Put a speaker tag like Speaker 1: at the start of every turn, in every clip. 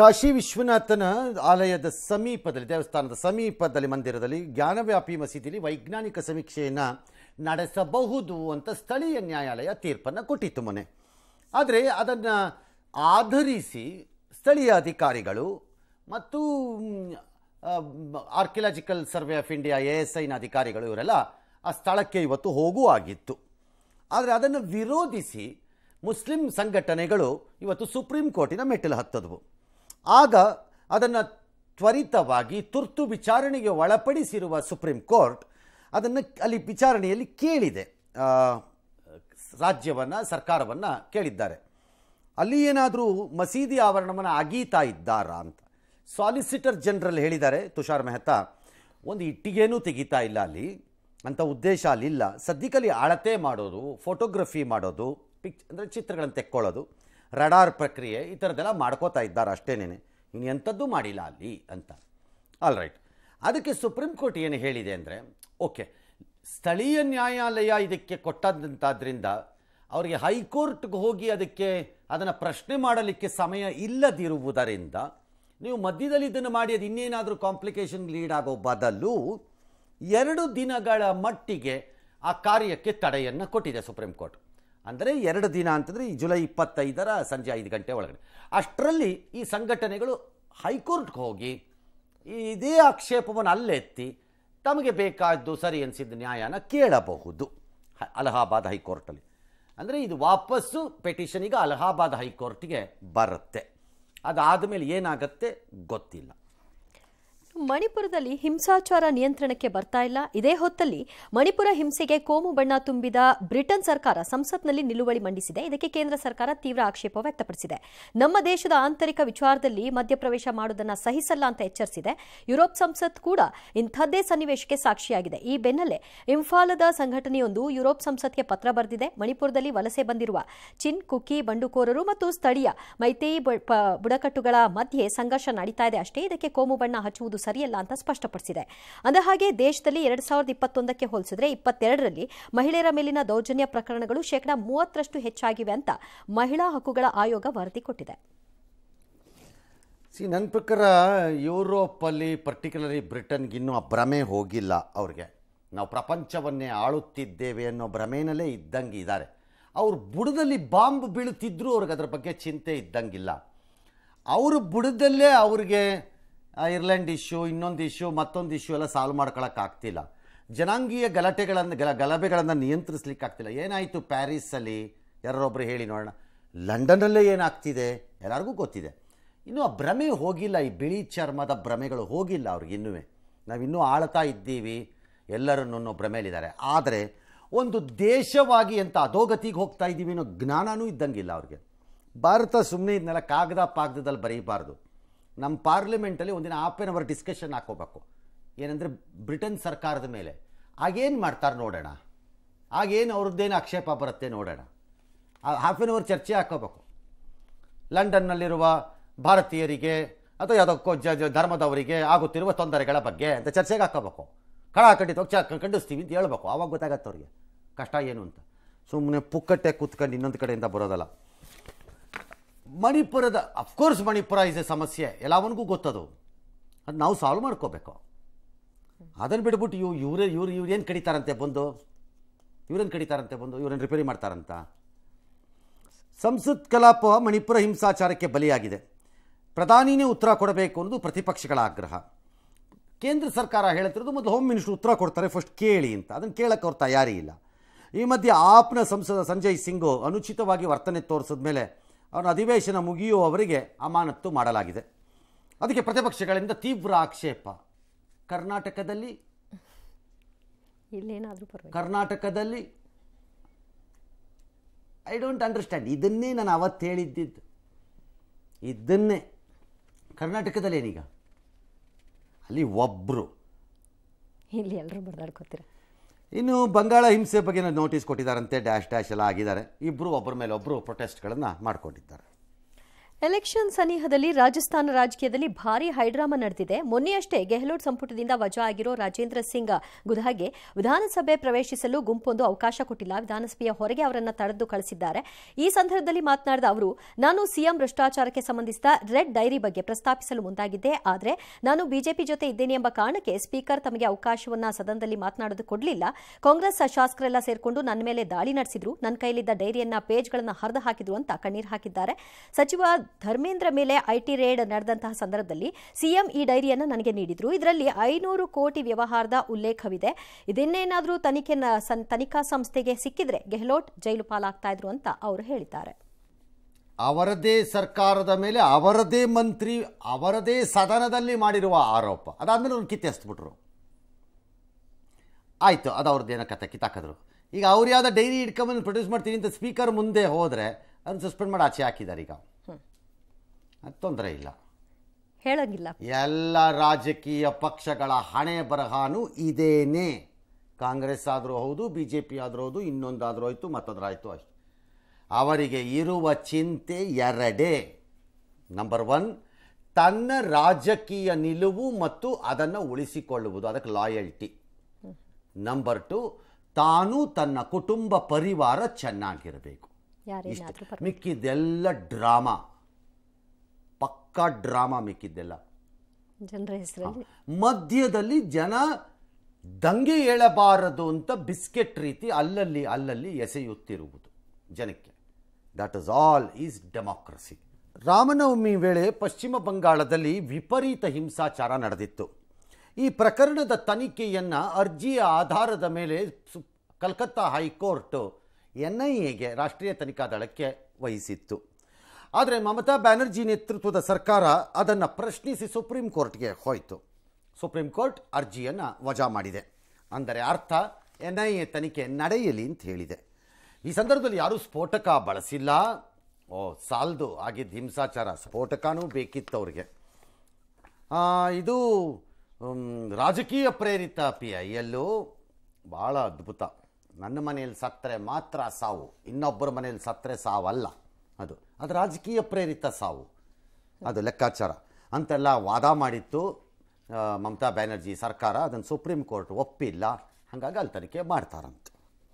Speaker 1: ಕಾಶಿ ವಿಶ್ವನಾಥನ ಆಲಯದ ಸಮೀಪದಲ್ಲಿ ದೇವಸ್ಥಾನದ ಸಮೀಪದಲ್ಲಿ ಮಂದಿರದಲ್ಲಿ ಜ್ಞಾನವ್ಯಾಪಿ ಮಸೀದಿಯಲ್ಲಿ ವೈಜ್ಞಾನಿಕ ಸಮೀಕ್ಷೆಯನ್ನು ನಡೆಸಬಹುದು ಅಂತ ಸ್ಥಳೀಯ ನ್ಯಾಯಾಲಯ ತೀರ್ಪನ್ನು ಕೊಟ್ಟಿತ್ತು ಮೊನ್ನೆ ಆದರೆ ಅದನ್ನು ಆಧರಿಸಿ ಸ್ಥಳೀಯ ಅಧಿಕಾರಿಗಳು ಮತ್ತು archaeological survey of India A S ಐನ ಅಧಿಕಾರಿಗಳು ಇವರೆಲ್ಲ ಆ ಸ್ಥಳಕ್ಕೆ ಇವತ್ತು ಹೋಗುವಾಗಿತ್ತು ಆದರೆ ಅದನ್ನು ವಿರೋಧಿಸಿ ಮುಸ್ಲಿಂ ಸಂಘಟನೆಗಳು ಇವತ್ತು ಸುಪ್ರೀಂ ಕೋರ್ಟಿನ ಮೆಟ್ಟಿಲು ಹತ್ತದವು ಆಗ ಅದನ್ನು ತ್ವರಿತವಾಗಿ ತುರ್ತು ವಿಚಾರಣೆಗೆ ಒಳಪಡಿಸಿರುವ ಸುಪ್ರೀಂ ಕೋರ್ಟ್ ಅದನ್ನು ಅಲ್ಲಿ ವಿಚಾರಣೆಯಲ್ಲಿ ಕೇಳಿದೆ ಆ, ರಾಜ್ಯವನ್ನು ಸರ್ಕಾರವನ್ನು ಕೇಳಿದ್ದಾರೆ ಅಲ್ಲಿ ಏನಾದರೂ ಮಸೀದಿ ಆವರಣವನ್ನು ಅಗೀತಾ ಇದ್ದಾರಾ ಅಂತ ಸಾಲಿಸಿಟರ್ ಜನರಲ್ ಹೇಳಿದ್ದಾರೆ ತುಷಾರ್ ಮೆಹ್ತಾ ಒಂದು ಇಟ್ಟಿಗೆನೂ ತೆಗಿತಾ ಇಲ್ಲ ಅಲ್ಲಿ ಅಂತ ಉದ್ದೇಶ ಅಲ್ಲಿಲ್ಲ ಸದ್ಯಕ್ಕಲ್ಲಿ ಅಳತೆ ಮಾಡೋದು ಫೋಟೋಗ್ರಫಿ ಮಾಡೋದು ಪಿಕ್ ಅಂದರೆ ಚಿತ್ರಗಳನ್ನು ತೆಕ್ಕೊಳ್ಳೋದು ರಡಾರ್ ಪ್ರಕ್ರಿಯೆ ಈ ಥರದ್ದೆಲ್ಲ ಮಾಡ್ಕೋತಾ ಇದ್ದಾರೆ ಅಷ್ಟೇನೆ ಇನ್ನು ಎಂಥದ್ದು ಮಾಡಿಲ್ಲ ಅಲ್ಲಿ ಅಂತ ಆಲ್ ರೈಟ್ ಅದಕ್ಕೆ ಸುಪ್ರೀಂ ಕೋರ್ಟ್ ಏನು ಹೇಳಿದೆ ಅಂದರೆ ಓಕೆ ಸ್ಥಳೀಯ ನ್ಯಾಯಾಲಯ ಇದಕ್ಕೆ ಕೊಟ್ಟಂತಾದ್ರಿಂದ ಅವರಿಗೆ ಹೈಕೋರ್ಟ್ಗೆ ಹೋಗಿ ಅದಕ್ಕೆ ಅದನ್ನು ಪ್ರಶ್ನೆ ಮಾಡಲಿಕ್ಕೆ ಸಮಯ ಇಲ್ಲದಿರುವುದರಿಂದ ನೀವು ಮಧ್ಯದಲ್ಲಿ ಇದನ್ನು ಮಾಡಿ ಅದು ಇನ್ನೇನಾದರೂ ಕಾಂಪ್ಲಿಕೇಶನ್ ಲೀಡ್ ಆಗೋ ಬದಲು ಎರಡು ದಿನಗಳ ಮಟ್ಟಿಗೆ ಆ ಕಾರ್ಯಕ್ಕೆ ತಡೆಯನ್ನು ಕೊಟ್ಟಿದೆ ಸುಪ್ರೀಂ ಕೋರ್ಟ್ ಅಂದರೆ ಎರಡು ದಿನ ಅಂತಂದರೆ ಈ ಜುಲೈ ಇಪ್ಪತ್ತೈದರ ಸಂಜೆ ಐದು ಗಂಟೆ ಒಳಗಡೆ ಅಷ್ಟರಲ್ಲಿ ಈ ಸಂಘಟನೆಗಳು ಹೈಕೋರ್ಟ್ಗೆ ಹೋಗಿ ಇದೇ ಆಕ್ಷೇಪವನ್ನು ಅಲ್ಲೆತ್ತಿ ತಮಗೆ ಬೇಕಾದ್ದು ಸರಿ ಅನಿಸಿದ ನ್ಯಾಯನ ಕೇಳಬಹುದು ಹ- ಅಲಹಾಬಾದ್ ಹೈಕೋರ್ಟಲ್ಲಿ ಅಂದರೆ ಇದು ವಾಪಸ್ಸು ಪೆಟಿಷನ್ ಈಗ ಅಲಹಾಬಾದ್ ಹೈಕೋರ್ಟ್ಗೆ ಬರುತ್ತೆ ಅದಾದ ಮೇಲೆ ಏನಾಗತ್ತೆ ಗೊತ್ತಿಲ್ಲ
Speaker 2: ಮಣಿಪುರದಲ್ಲಿ ಹಿಂಸಾಚಾರ ನಿಯಂತ್ರಣಕ್ಕೆ ಬರ್ತಾ ಇಲ್ಲ ಇದೇ ಹೊತ್ತಲ್ಲಿ ಮಣಿಪುರ ಹಿಂಸೆಗೆ ಕೋಮು ಬಣ್ಣ ತುಂಬಿದ ಬ್ರಿಟನ್ ಸರ್ಕಾರ ಸಂಸತ್ನಲ್ಲಿ ನಿಲುವಳಿ ಮಂಡಿಸಿದೆ ಇದಕ್ಕೆ ಕೇಂದ್ರ ಸರ್ಕಾರ ತೀವ್ರ ಆಕ್ಷೇಪ ವ್ಯಕ್ತಪಡಿಸಿದೆ ನಮ್ಮ ದೇಶದ ಆಂತರಿಕ ವಿಚಾರದಲ್ಲಿ ಮಧ್ಯಪ್ರವೇಶ ಮಾಡುವುದನ್ನು ಸಹಿಸಲ್ಲ ಅಂತ ಎಚ್ಚರಿಸಿದೆ ಯುರೋಪ್ ಸಂಸತ್ ಕೂಡ ಇಂಥದ್ದೇ ಸನ್ನಿವೇಶಕ್ಕೆ ಸಾಕ್ಷಿಯಾಗಿದೆ ಈ ಬೆನ್ನಲ್ಲೇ ಇಂಫಾಲದ ಸಂಘಟನೆಯೊಂದು ಯುರೋಪ್ ಸಂಸತ್ಗೆ ಪತ್ರ ಬರೆದಿದೆ ಮಣಿಪುರದಲ್ಲಿ ವಲಸೆ ಬಂದಿರುವ ಚಿನ್ ಕುಕಿ ಬಂಡುಕೋರರು ಮತ್ತು ಸ್ಥಳೀಯ ಮೈತೇಯಿ ಬ- ಪ- ಬುಡಕಟ್ಟುಗಳ ಮಧ್ಯೆ ಸಂಘರ್ಷ ನಡೀತಾ ಇದೆ ಅಷ್ಟೇ ಇದಕ್ಕೆ ಕೋಮು ಬಣ್ಣ ಹಚ್ಚುವುದು ಸರಿಯಲ್ಲ ಅಂತ ಸ್ಪಷ್ಟಪಡಿಸಿದೆ ಅಂದಹಾಗೆ ದೇಶದಲ್ಲಿ ಎರಡ್ ಸಾವಿರದ ಇಪ್ಪತ್ತೊಂದಕ್ಕೆ ಹೋಲಿಸಿದ್ರೆ ಇಪ್ಪತ್ತೆರಡರಲ್ಲಿ ಮಹಿಳೆಯರ ಮೇಲಿನ ದೌರ್ಜನ್ಯ ಪ್ರಕರಣಗಳು ಶೇಕಡಾ ಮೂವತ್ತರಷ್ಟು ಹೆಚ್ಚಾಗಿವೆ ಅಂತ ಮಹಿಳಾ ಹಕ್ಕುಗಳ ಆಯೋಗ ವರದಿ ಕೊಟ್ಟಿದೆ
Speaker 1: ಸಿ ನನ್ನ ಪ್ರಕಾರ ಯುರೋಪಲ್ಲಿ ಪರ್ಟಿಕ್ಯುಲರ್ಲಿ ಬ್ರಿಟನ್ಗೆ ಇನ್ನೂ ಆ ಭ್ರಮೆ ಹೋಗಿಲ್ಲ ಅವ್ರಿಗೆ ನಾವು ಪ್ರಪಂಚವನ್ನೇ ಆಳುತ್ತಿದ್ದೇವೆ ಅನ್ನೋ ಭ್ರಮೆನಲ್ಲೇ ಇದ್ದಂಗೆ ಇದ್ದಾರೆ ಅವ್ರ ಬುಡದಲ್ಲಿ ಬಾಂಬ್ ಬೀಳುತ್ತಿದ್ರೂ ಅವ್ರಿಗೆ ಅದರ ಬಗ್ಗೆ ಚಿಂತೆ ಇದ್ದಂಗಿಲ್ಲ ಅವ್ರ ಬುಡದಲ್ಲೇ ಅವ್ರಿಗೆ ಆ, ಐರ್ಲೆಂಡ್ ಇಶ್ಯೂ ಇನ್ನೊಂದು ಇಶ್ಯೂ ಮತ್ತೊಂದು ಇಶ್ಯೂ ಎಲ್ಲ ಸಾಲ್ವ್ ಮಾಡ್ಕೊಳಕ್ಕಾಗ್ತಿಲ್ಲ ಜನಾಂಗೀಯ ಗಲಾಟೆಗಳನ್ನು ಗಲ ಗಲಭೆಗಳನ್ನು ನಿಯಂತ್ರಿಸ್ಲಿಕ್ಕಾಗ್ತಿಲ್ಲ ಏನಾಯಿತು ಪ್ಯಾರಿಸಲ್ಲಿ ಯಾರೊಬ್ಬರು ಹೇಳಿ ನೋಡೋಣ ಲಂಡನ್ನಲ್ಲೇ ಏನಾಗ್ತಿದೆ ಎಲ್ಲರಿಗೂ ಗೊತ್ತಿದೆ ಇನ್ನೂ ಆ ಭ್ರಮೆ ಹೋಗಿಲ್ಲ ಈ ಬಿಳಿ ಚರ್ಮದ ಭ್ರಮೆಗಳು ಹೋಗಿಲ್ಲ ಅವ್ರಿಗೆ ಇನ್ನೂ ನಾವಿನ್ನೂ ಆಳ್ತಾ ಇದ್ದೀವಿ ಎಲ್ಲರನ್ನೂ ಭ್ರಮೆಯಲ್ಲಿದ್ದಾರೆ ಆದರೆ ಒಂದು ದೇಶವಾಗಿ ಅಂತ ಅಧೋಗತಿಗೆ ಹೋಗ್ತಾ ಇದ್ದೀವಿ ಅನ್ನೋ ಜ್ಞಾನನೂ ಇದ್ದಂಗಿಲ್ಲ ಅವ್ರಿಗೆ ಭಾರತ ಸುಮ್ಮನೆ ಇದನ್ನೆಲ್ಲ ಕಾಗದ ಪಾಗದಲ್ಲಿ ಬರೀಬಾರ್ದು ನಮ್ಮ ಪಾರ್ಲಿಮೆಂಟಲ್ಲಿ ಒಂದಿನ ಹಾಫ್ ಆನ್ ಅವರ್ ಡಿಸ್ಕಷನ್ ಹಾಕೋಬೇಕು ಏನಂದರೆ ಬ್ರಿಟನ್ ಸರ್ಕಾರದ ಮೇಲೆ ಆಗೇನು ಮಾಡ್ತಾರೆ ನೋಡೋಣ ಆಗೇನು ಅವ್ರದ್ದೇನು ಆಕ್ಷೇಪ ಬರುತ್ತೆ ನೋಡೋಣ ಹಾಫ್ ಆನ್ ಅವರ್ ಚರ್ಚೆ ಹಾಕೋಬೇಕು ಲಂಡನ್ನಲ್ಲಿರುವ ಭಾರತೀಯರಿಗೆ ಅಥವಾ ಯಾವುದಕ್ಕೋ ಜ ಜ- ಧರ್ಮದವರಿಗೆ ಆಗುತ್ತಿರುವ ತೊಂದರೆಗಳ ಬಗ್ಗೆ ಅಂತ ಚರ್ಚೆಗೆ ಹಾಕೋಬೇಕು ಖಂಡಿತವಾಗಿ ಚ ಖಂಡಿಸ್ತೀವಿ ಅಂತ ಹೇಳ್ಬೇಕು ಆವಾಗ ಗೊತ್ತಾಗತ್ತೆ ಅವ್ರಿಗೆ ಕಷ್ಟ ಏನು ಅಂತ ಸುಮ್ಮನೆ ಪುಕ್ಕಟ್ಟೆ ಕೂತ್ಕೊಂಡು ಇನ್ನೊಂದು ಕಡೆಯಿಂದ ಬರೋದಲ್ಲ ಮಣಿಪುರದ ಅಫ್ಕೋರ್ಸ್ ಮಣಿಪುರ ಇಸ್ ಎ ಸಮಸ್ಯೆ ಎಲ್ಲವನಿಗೂ ಗೊತ್ತದು ಅದು ನಾವು ಸಾಲ್ವ್ ಮಾಡ್ಕೋಬೇಕು ಅದನ್ನು ಬಿಟ್ಬಿಟ್ಟು ಇವು ಇವರೇ ಇವ್ರು ಇವ್ರು ಏನು ಕಡಿತಾರಂತೆ ಬಂದು ಇವ್ರೇನು ಕಡಿತಾರಂತೆ ಬಂದು ಇವ್ರೇನು ರಿಪೇರಿ ಮಾಡ್ತಾರಂತ ಸಂಸತ್ ಕಲಾಪ ಮಣಿಪುರ ಹಿಂಸಾಚಾರಕ್ಕೆ ಬಲಿಯಾಗಿದೆ ಪ್ರಧಾನಿನೇ ಉತ್ತರ ಕೊಡಬೇಕು ಅನ್ನೋದು ಪ್ರತಿಪಕ್ಷಗಳ ಆಗ್ರಹ ಕೇಂದ್ರ ಸರ್ಕಾರ ಹೇಳ್ತಿರೋದು ಮೊದಲು ಹೋಮ್ ಮಿನಿಸ್ಟರ್ ಉತ್ತರ ಕೊಡ್ತಾರೆ ಫಸ್ಟ್ ಕೇಳಿ ಅಂತ ಅದನ್ನು ಕೇಳಕ್ಕೆ ಅವ್ರ ತಯಾರಿ ಇಲ್ಲ ಈ ಮಧ್ಯೆ ಆಪ್ನ ಸಂಸದ ಸಂಜಯ್ ಸಿಂಗು ಅನುಚಿತವಾಗಿ ವರ್ತನೆ ತೋರಿಸಿದ ಮೇಲೆ ಅವರ ಅಧಿವೇಶನ ಮುಗಿಯುವವರೆಗೆ ಅಮಾನತ್ತು ಮಾಡಲಾಗಿದೆ ಅದಕ್ಕೆ ಪ್ರತಿಪಕ್ಷಗಳಿಂದ ತೀವ್ರ ಆಕ್ಷೇಪ ಕರ್ನಾಟಕದಲ್ಲಿ
Speaker 2: ಇಲ್ಲೇನಾದ್ರೂ ಪರವಾಗಿಲ್ಲ
Speaker 1: ಕರ್ನಾಟಕದಲ್ಲಿ ಐ ಡೋಂಟ್ ಅಂಡರ್ಸ್ಟ್ಯಾಂಡ್ ಇದನ್ನೇ ನಾನು ಅವತ್ತು ಹೇಳಿದ್ದಿದ್ದು ಇದನ್ನೇ ಕರ್ನಾಟಕದಲ್ಲಿ ಏನೀಗ ಅಲ್ಲಿ ಒಬ್ಬರು
Speaker 2: ಇಲ್ಲಿ ಎಲ್ಲರೂ ಬಡ್ದಾಡ್ಕೋತೀರ
Speaker 1: ಇನ್ನು ಬಂಗಾಳ ಹಿಂಸೆ ಬಗ್ಗೆ ನೋಟಿಸ್ ಕೊಟ್ಟಿದ್ದಾರಂತೆ ಡ್ಯಾಶ್ ಡ್ಯಾಶ್ ಎಲ್ಲ ಆಗಿದ್ದಾರೆ ಇಬ್ಬರು ಒಬ್ಬರ ಮೇಲೆ ಒಬ್ಬರು ಪ್ರೊಟೆಸ್ಟ್ಗಳನ್ನು ಮಾಡ್ಕೊಂಡಿದ್ದಾರೆ
Speaker 2: ಎಲೆಕ್ಷನ್ ಸನಿಹದಲ್ಲಿ ರಾಜಸ್ಥಾನ ರಾಜಕೀಯದಲ್ಲಿ ಭಾರಿ ಹೈಡ್ರಾಮಾ ನಡೆದಿದೆ ಮೊನ್ನೆಯಷ್ಟೇ ಗೆಹ್ಲೋಟ್ ಸಂಪುಟದಿಂದ ವಜಾ ಆಗಿರೋ ರಾಜೇಂದ್ರ ಸಿಂಗ್ ಗುಧಾಗೆ ವಿಧಾನಸಭೆ ಪ್ರವೇಶಿಸಲು ಗುಂಪೊಂದು ಅವಕಾಶ ಕೊಟ್ಟಿಲ್ಲ ವಿಧಾನಸಭೆಯ ಹೊರಗೆ ಅವರನ್ನ ತಡೆದು ಕಳಿಸಿದ್ದಾರೆ ಈ ಸಂದರ್ಭದಲ್ಲಿ ಮಾತನಾಡಿದ ಅವರು ನಾನು ಸಿಎಂ ಭ್ರಷ್ಟಾಚಾರಕ್ಕೆ ಸಂಬಂಧಿಸಿದ ರೆಡ್ ಡೈರಿ ಬಗ್ಗೆ ಪ್ರಸ್ತಾಪಿಸಲು ಮುಂದಾಗಿದ್ದೆ ಆದರೆ ನಾನು ಬಿಜೆಪಿ ಜೊತೆ ಇದ್ದೇನೆ ಎಂಬ ಕಾರಣಕ್ಕೆ ಸ್ಪೀಕರ್ ತಮಗೆ ಅವಕಾಶವನ್ನ ಸದನದಲ್ಲಿ ಮಾತನಾಡೋದು ಕೊಡಲಿಲ್ಲ ಕಾಂಗ್ರೆಸ್ ಶಾಸಕರೆಲ್ಲ ಸೇರ್ಕೊಂಡು ನನ್ನ ಮೇಲೆ ದಾಳಿ ನಡೆಸಿದ್ರು ನನ್ನ ಕೈಲಿದ್ದ ಡೈರಿಯನ್ನ ಪೇಜ್ಗಳನ್ನ ಹರಿದು ಹಾಕಿದ್ರು ಅಂತ ಕಣ್ಣೀರು ಹಾಕಿದ್ದಾರೆ ಸಚಿವ ಧರ್ಮೇಂದ್ರ ಮೇಲೆ ಐಟಿ ರೇಡ್ ನಡೆದಂತಹ ಸಂದರ್ಭದಲ್ಲಿ ಸಿಎಂ ಈ ಡೈರಿಯನ್ನು ನನಗೆ ನೀಡಿದ್ರು ಇದರಲ್ಲಿ ಐನೂರು ಕೋಟಿ ವ್ಯವಹಾರದ ಉಲ್ಲೇಖವಿದೆ ಇದನ್ನೇನಾದರೂ ತನಿಖೆ ನ- ಸನ್- ತನಿಖಾ ಸಂಸ್ಥೆಗೆ ಸಿಕ್ಕಿದ್ರೆ ಗೆಹ್ಲೋಟ್ ಜೈಲು ಪಾಲಾಗ್ತಾ ಇದ್ರು ಅಂತ ಅವರು ಹೇಳಿದ್ದಾರೆ
Speaker 1: ಅವರದೇ ಸರ್ಕಾರದ ಮೇಲೆ ಅವರದೇ ಮಂತ್ರಿ ಅವರದೇ ಸದನದಲ್ಲಿ ಮಾಡಿರುವ ಆರೋಪ ಅದಾದಮೇಲೆ ಅವ್ರನ್ನ ಕಿತ್ತೆಸ್ಬಿಟ್ರು ಆಯಿತು ಅದು ಅವ್ರದ್ದೇನೋ ಕತೆ ಕಿತ್ತಾಕಿದ್ರು ಈಗ ಅವ್ರು ಯಾವ್ದೋ ಡೈರಿ ಇಟ್ಕೊಂಬಂದು ಪ್ರೊಡ್ಯೂಸ್ ಮಾಡ್ತೀನಿ ಅಂತ ಸ್ಪೀಕರ್ ಮುಂದೆ ಹೋದರೆ ಅದನ್ನು ಸಸ್ಪೆಂಡ್ ಮಾಡಿ ಆಚೆ ಹಾಕಿದ್ದಾರೆ ಈಗ ಅದು ತೊಂದರೆ ಇಲ್ಲ
Speaker 2: ಹೇಳಂಗಿಲ್ಲ
Speaker 1: ಎಲ್ಲ ರಾಜಕೀಯ ಪಕ್ಷಗಳ ಹಣೆ ಬರಹಾನು ಇದೇನೇ ಕಾಂಗ್ರೆಸ್ ಆದರೂ ಹೌದು ಬಿ ಜೆ ಪಿ ಆದರೂ ಹೌದು ಇನ್ನೊಂದಾದರೂ ಆಯಿತು ಮತ್ತೊಂದಾಯಿತು ಅಷ್ಟೆ ಅವರಿಗೆ ಇರುವ ಚಿಂತೆ ಎರಡೇ ನಂಬರ್ ಒನ್ ತನ್ನ ರಾಜಕೀಯ ನಿಲುವು ಮತ್ತು ಅದನ್ನು ಉಳಿಸಿಕೊಳ್ಳುವುದು ಅದಕ್ಕೆ ಲಾಯಲ್ಟಿ ನಂಬರ್ ಟು ತಾನು ತನ್ನ ಕುಟುಂಬ ಪರಿವಾರ ಚೆನ್ನಾಗಿರಬೇಕು
Speaker 2: ಯಾರೇನಾದ್ರೂ
Speaker 1: ಇಷ್ಟೇ ಮಿಕ್ಕಿದ್ದೆಲ್ಲ ಡ್ರಾಮಾ ಪಕ್ಕಾ ಡ್ರಾಮಾ ಮಿಕ್ಕಿದ್ದೆಲ್ಲ
Speaker 2: ಜನರ ಹೆಸರಲ್ಲಿ
Speaker 1: ಮಧ್ಯದಲ್ಲಿ ಜನ ದಂಗೆ ಏಳಬಾರದು ಅಂತ ಬಿಸ್ಕೆಟ್ ರೀತಿ ಅಲ್ಲಲ್ಲಿ ಅಲ್ಲಲ್ಲಿ ಎಸೆಯುತ್ತಿರುವುದು ಜನಕ್ಕೆ that is all is democracy Ramanavami ವೇಳೆ ಪಶ್ಚಿಮ ಬಂಗಾಳದಲ್ಲಿ ವಿಪರೀತ ಹಿಂಸಾಚಾರ ನಡೆದಿತ್ತು ಈ ಪ್ರಕರಣದ ತನಿಖೆಯನ್ನು ಅರ್ಜಿಯ ಆಧಾರದ ಮೇಲೆ ಸು- ಕಲ್ಕತ್ತಾ ಹೈಕೋರ್ಟ್ ಎನ್ ಐ ಎಗೆ ರಾಷ್ಟ್ರೀಯ ತನಿಖಾ ದಳಕ್ಕೆ ವಹಿಸಿತ್ತು ಆದರೆ ಮಮತಾ ಬ್ಯಾನರ್ಜಿ ನೇತೃತ್ವದ ಸರ್ಕಾರ ಅದನ್ನು ಪ್ರಶ್ನಿಸಿ ಸುಪ್ರೀಂ ಕೋರ್ಟ್ಗೆ ಹೋಯಿತು ಸುಪ್ರೀಂ ಕೋರ್ಟ್ ಅರ್ಜಿಯನ್ನು ವಜಾ ಮಾಡಿದೆ ಅಂದರೆ ಅರ್ಥ ಎನ್ ಐ ಎ ತನಿಖೆ ನಡೆಯಲಿ ಅಂತ ಹೇಳಿದೆ ಈ ಸಂದರ್ಭದಲ್ಲಿ ಯಾರೂ ಸ್ಫೋಟಕ ಬಳಸಿಲ್ಲ ಓ ಸಾಲ್ದು ಆಗಿದ್ದ ಹಿಂಸಾಚಾರ ಸ್ಫೋಟಕನೂ ಬೇಕಿತ್ತು ಅವ್ರಿಗೆ ಆ, ಇದು ಮ್, ರಾಜಕೀಯ ಪ್ರೇರಿತ ಪಿ ಐ ಎಲ್ಲು ಭಾಳ ಅದ್ಭುತ ನನ್ನ ಮನೆಯಲ್ಲಿ ಸತ್ತರೆ ಮಾತ್ರ ಸಾವು ಇನ್ನೊಬ್ಬರ ಮನೆಯಲ್ಲಿ ಸತ್ತರೆ ಸಾವಲ್ಲ ಅದು ಅದು ರಾಜಕೀಯ ಪ್ರೇರಿತ ಸಾವು ಅದು ಲೆಕ್ಕಾಚಾರ ಅಂತೆಲ್ಲ ವಾದ ಮಾಡಿತ್ತು ಆ, ಮಮತಾ ಬ್ಯಾನರ್ಜಿ ಸರ್ಕಾರ ಅದನ್ನು ಸುಪ್ರೀಂ ಕೋರ್ಟ್ ಒಪ್ಪಿಲ್ಲ ಹಾಗಾಗಿ ಅಲ್ಲಿ ತನಿಖೆ ಮಾಡ್ತಾರಂತೆ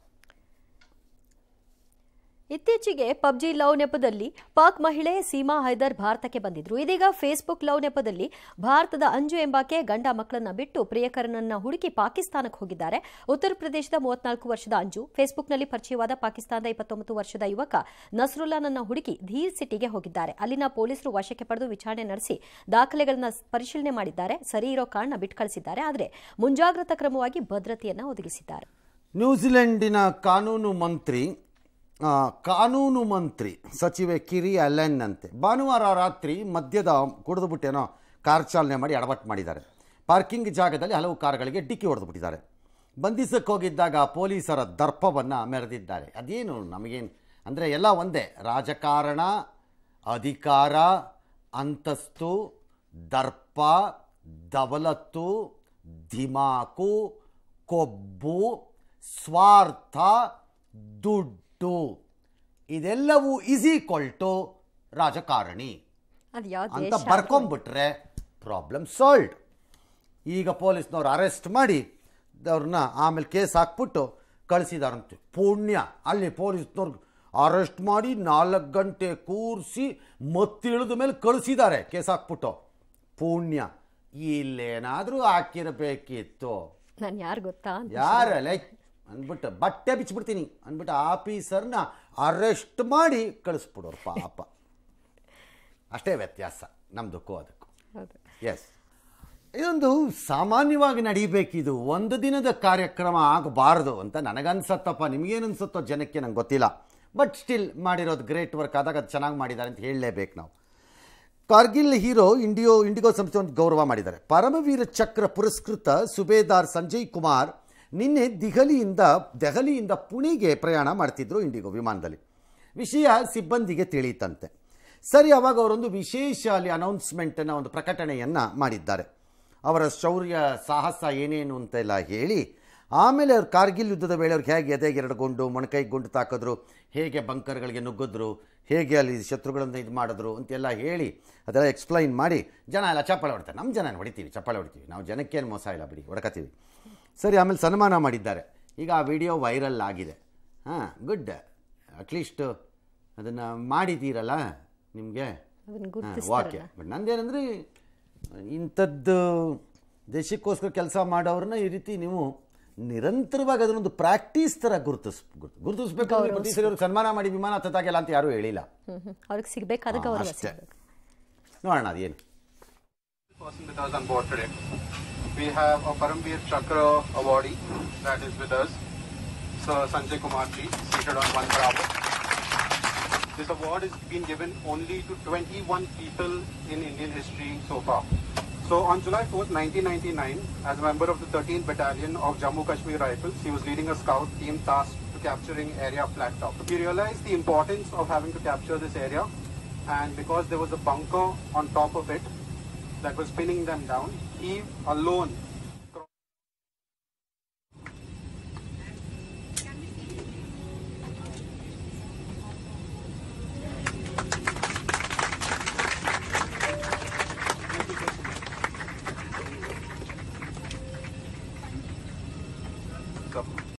Speaker 2: ಇತ್ತೀಚೆಗೆ ಪಬ್ಜಿ ಲವ್ ನೆಪದಲ್ಲಿ ಪಾಕ್ ಮಹಿಳೆ ಸೀಮಾ ಹೈದರ್ ಭಾರತಕ್ಕೆ ಬಂದಿದ್ರು ಇದೀಗ ಫೇಸ್ಬುಕ್ ಲವ್ ನೆಪದಲ್ಲಿ ಭಾರತದ ಅಂಜು ಎಂಬಾಕೆ ಗಂಡ ಮಕ್ಕಳನ್ನ ಬಿಟ್ಟು ಪ್ರಿಯಕರನನ್ನ ಹುಡುಕಿ ಪಾಕಿಸ್ತಾನಕ್ಕೆ ಹೋಗಿದ್ದಾರೆ ಉತ್ತರ ಪ್ರದೇಶದ ಮೂವತ್ನಾಲ್ಕು ವರ್ಷದ ಅಂಜು ಫೇಸ್ಬುಕ್ನಲ್ಲಿ ಪರಿಚಯವಾದ ಪಾಕಿಸ್ತಾನದ ಇಪ್ಪತ್ತೊಂಬತ್ತು ವರ್ಷದ ಯುವಕ ನಸ್ರುಲ್ಲಾನನ್ನ ಹುಡುಕಿ ಧೀರ್ ಸಿಟಿಗೆ ಹೋಗಿದ್ದಾರೆ ಅಲ್ಲಿನ ಪೊಲೀಸರು ವಶಕ್ಕೆ ಪಡೆದು ವಿಚಾರಣೆ ನಡೆಸಿ ದಾಖಲೆಗಳನ್ನ ಪರಿಶೀಲನೆ ಮಾಡಿದ್ದಾರೆ ಸರಿ ಇರೋ ಕಾರಣ ಬಿಟ್ಟು ಕಳಿಸಿದ್ದಾರೆ ಆದರೆ ಮುಂಜಾಗ್ರತಾ ಕ್ರಮವಾಗಿ ಭದ್ರತೆಯನ್ನ ಒದಗಿಸಿದ್ದಾರೆ
Speaker 1: ನ್ಯೂಜಿಲೆಂಡಿನ ಕಾನೂನು ಮಂತ್ರಿ ಆ, ಕಾನೂನು ಮಂತ್ರಿ ಸಚಿವೆ ಕಿರಿ ಅಲೆನ್ ಅಂತೆ ಭಾನುವಾರ ರಾತ್ರಿ ಮದ್ಯದ ಕುಡಿದುಬಿಟ್ಟೇನೋ ಕಾರ್ ಚಾಲನೆ ಮಾಡಿ ಎಡವಟ್ಟು ಮಾಡಿದ್ದಾರೆ ಪಾರ್ಕಿಂಗ್ ಜಾಗದಲ್ಲಿ ಹಲವು ಕಾರುಗಳಿಗೆ ಡಿಕ್ಕಿ ಹೊಡೆದುಬಿಟ್ಟಿದ್ದಾರೆ ಬಂಧಿಸಕ್ಕೆ ಹೋಗಿದ್ದಾಗ ಪೊಲೀಸರ ದರ್ಪವನ್ನು ಮೆರೆದಿದ್ದಾರೆ ಅದೇನು ನಮಗೇನು ಅಂದರೆ ಎಲ್ಲ ಒಂದೇ ರಾಜಕಾರಣ ಅಧಿಕಾರ ಅಂತಸ್ತು ದರ್ಪ ದವಲತ್ತು ಧಿಮಾಕು ಕೊಬ್ಬು ಸ್ವಾರ್ಥ ದುಡ್ಡು ಇದೆಲ್ಲವೂ ಈಸ್ ಈಕ್ವಲ್ ಟು ರಾಜಕಾರಣಿ
Speaker 2: ಅದು ಯಾವ
Speaker 1: ಅಂತ
Speaker 2: ದೇಶ
Speaker 1: ಬರ್ಕೊಂಬಿಟ್ರೆ ಪ್ರಾಬ್ಲಮ್ ಸಾಲ್ವ್ಡ್ ಈಗ ಪೊಲೀಸ್ನವ್ರು ಅರೆಸ್ಟ್ ಮಾಡಿ ಅವ್ರನ್ನ ಆಮೇಲೆ ಕೇಸ್ ಹಾಕ್ಬಿಟ್ಟು ಕಳಿಸಿದಾರಂತೆ ಪುಣ್ಯ ಅಲ್ಲಿ ಪೊಲೀಸ್ನವ್ರು ಅರೆಸ್ಟ್ ಮಾಡಿ ನಾಲ್ಕು ಗಂಟೆ ಕೂರಿಸಿ ಮತ್ತಿಳಿದ ಮೇಲೆ ಕಳಿಸಿದ್ದಾರೆ ಕೇಸ್ ಹಾಕ್ಬಿಟ್ಟು ಪುಣ್ಯ ಇಲ್ಲೇನಾದರೂ ಹಾಕಿರಬೇಕಿತ್ತು
Speaker 2: ನಾನು ಯಾರು ಗೊತ್ತಾ ಅಂತ
Speaker 1: ಯಾರಲ್ಲ ಅಂದ್ಬಿಟ್ಟು ಬಟ್ಟೆ ಬಿಚ್ಚಿಬಿಡ್ತೀನಿ ಅಂದ್ಬಿಟ್ಟು ಆಫೀಸರ್ನ ಅರೆಸ್ಟ್ ಮಾಡಿ ಕಳಿಸ್ಬಿಡೋರು ಪಾಪ ಅಷ್ಟೇ ವ್ಯತ್ಯಾಸ ನಮ್ದಕ್ಕೂ ಅದಕ್ಕೂ
Speaker 2: ಹೌದು
Speaker 1: ಎಸ್ ಇದೊಂದು ಸಾಮಾನ್ಯವಾಗಿ ನಡೀಬೇಕಿದು ಒಂದು ದಿನದ ಕಾರ್ಯಕ್ರಮ ಆಗಬಾರ್ದು ಅಂತ ನನಗನ್ಸತ್ತಪ್ಪ ನಿಮಗೇನನ್ಸುತ್ತೋ ಜನಕ್ಕೆ ನಂಗೆ ಗೊತ್ತಿಲ್ಲ ಬಟ್ ಸ್ಟಿಲ್ ಮಾಡಿರೋದು ಗ್ರೇಟ್ ವರ್ಕ್ ಆದಾಗ ಅದು ಚೆನ್ನಾಗಿ ಮಾಡಿದ್ದಾರೆ ಅಂತ ಹೇಳಲೇಬೇಕು ನಾವು ಕಾರ್ಗಿಲ್ ಹೀರೋ ಇಂಡಿಯೋ ಇಂಡಿಗೋ ಸಂಸ್ಥೆ ಒಂದು ಗೌರವ ಮಾಡಿದ್ದಾರೆ ಪರಮವೀರ ಚಕ್ರ ಪುರಸ್ಕೃತ ಸುಬೇದಾರ್ ಸಂಜಯ್ ಕುಮಾರ್ ನಿನ್ನೆ ದಿಹಲಿಯಿಂದ ದೆಹಲಿಯಿಂದ ಪುಣೆಗೆ ಪ್ರಯಾಣ ಮಾಡ್ತಿದ್ರು ಇಂಡಿಗೋ ವಿಮಾನದಲ್ಲಿ ವಿಷಯ ಸಿಬ್ಬಂದಿಗೆ ತಿಳಿಯಿತಂತೆ ಸರಿ ಅವಾಗ ಅವರೊಂದು ವಿಶೇಷ ಅಲ್ಲಿ ಅನೌನ್ಸ್ಮೆಂಟನ್ನು ಒಂದು ಪ್ರಕಟಣೆಯನ್ನು ಮಾಡಿದ್ದಾರೆ ಅವರ ಶೌರ್ಯ ಸಾಹಸ ಏನೇನು ಅಂತೆಲ್ಲ ಹೇಳಿ ಆಮೇಲೆ ಅವ್ರು ಕಾರ್ಗಿಲ್ ಯುದ್ಧದ ವೇಳೆ ಅವ್ರಿಗೆ ಹೇಗೆ ಎದೆಗೆ ಎರಡು ಗುಂಡು ಮೊಣಕೈಗೆ ಗುಂಡು ತಾಕಿದ್ರು ಹೇಗೆ ಬಂಕರ್ಗಳಿಗೆ ನುಗ್ಗಿದ್ರು ಹೇಗೆ ಅಲ್ಲಿ ಶತ್ರುಗಳನ್ನು ಇದು ಮಾಡಿದ್ರು ಅಂತೆಲ್ಲ ಹೇಳಿ ಅದೆಲ್ಲ ಎಕ್ಸ್ಪ್ಲೈನ್ ಮಾಡಿ ಜನ ಎಲ್ಲ ಚಪ್ಪಾಳೆ ಹೊಡ್ತಾರೆ ನಮ್ಮ ಜನ ಹೊಡಿತೀವಿ ಚಪ್ಪಾಳೆ ಹೊಡಿತೀವಿ ನಾವು ಜನಕ್ಕೇನು ಮೋಸ ಇಲ್ಲ ಬಿಡಿ ಹೊಡ್ಕತ್ತೀವಿ ಸರಿ ಆಮೇಲೆ ಸನ್ಮಾನ ಮಾಡಿದ್ದಾರೆ ಈಗ ಆ ವಿಡಿಯೋ ವೈರಲ್ ಆಗಿದೆ ಹಾಂ ಗುಡ್ ಅಟ್ಲೀಸ್ಟ್ ಅದನ್ನು ಮಾಡಿದ್ದೀರಲ್ಲ ನಿಮಗೆ
Speaker 2: ಅದನ್ನ
Speaker 1: ಓಕೆ
Speaker 2: ಗುರುತಿಸ್ತಾರಲ್ಲ
Speaker 1: ಬಟ್ ನಂದೇನೆಂದರೆ ಇಂಥದ್ದು ದೇಶಕ್ಕೋಸ್ಕರ ಕೆಲಸ ಮಾಡೋರನ್ನ ಈ ರೀತಿ ನೀವು ನಿರಂತರವಾಗಿ ಅದನ್ನೊಂದು ಪ್ರಾಕ್ಟೀಸ್ ಥರ ಗುರುತಿಸ್ ಗುರ್ತು- ಗುರುತಿಸ್ಬೇಕು ಅಂದ್ರೆ ಪ್ರತಿ ಸರಿ ಅವ್ರಿಗೆ ಸನ್ಮಾನ ಮಾಡಿ ವಿಮಾನ ಹತ್ತದಾಗೆಲ್ಲ ಅಂತ ಯಾರೂ ಹೇಳಿಲ್ಲ
Speaker 2: ಹ್ಮ್ ಹ್ಮ್ ಅವ್ರಿಗೆ ಸಿಗ್ಬೇಕಾದ
Speaker 1: ಹಾ,
Speaker 2: ಗೌರವ
Speaker 1: ಅಷ್ಟೇ.
Speaker 2: ಸಿಗ್ಬೇಕು
Speaker 1: ನೋಡೋಣ ಅದೇನು
Speaker 3: person with us on board today. We have a Paramveer Chakra awardee that is with us, Sir Sanjay Kumar Ji, seated on one Bravo. This award has been given only to 21 people in Indian history so far. So on July 4th, 1999, as a member of the 13th Battalion of Jammu Kashmir Rifles, he was leading a scout team tasked to capturing area Flat Top. He realized the importance of having to capture this area and because there was a bunker on top of it that was pinning them down, he alone Come.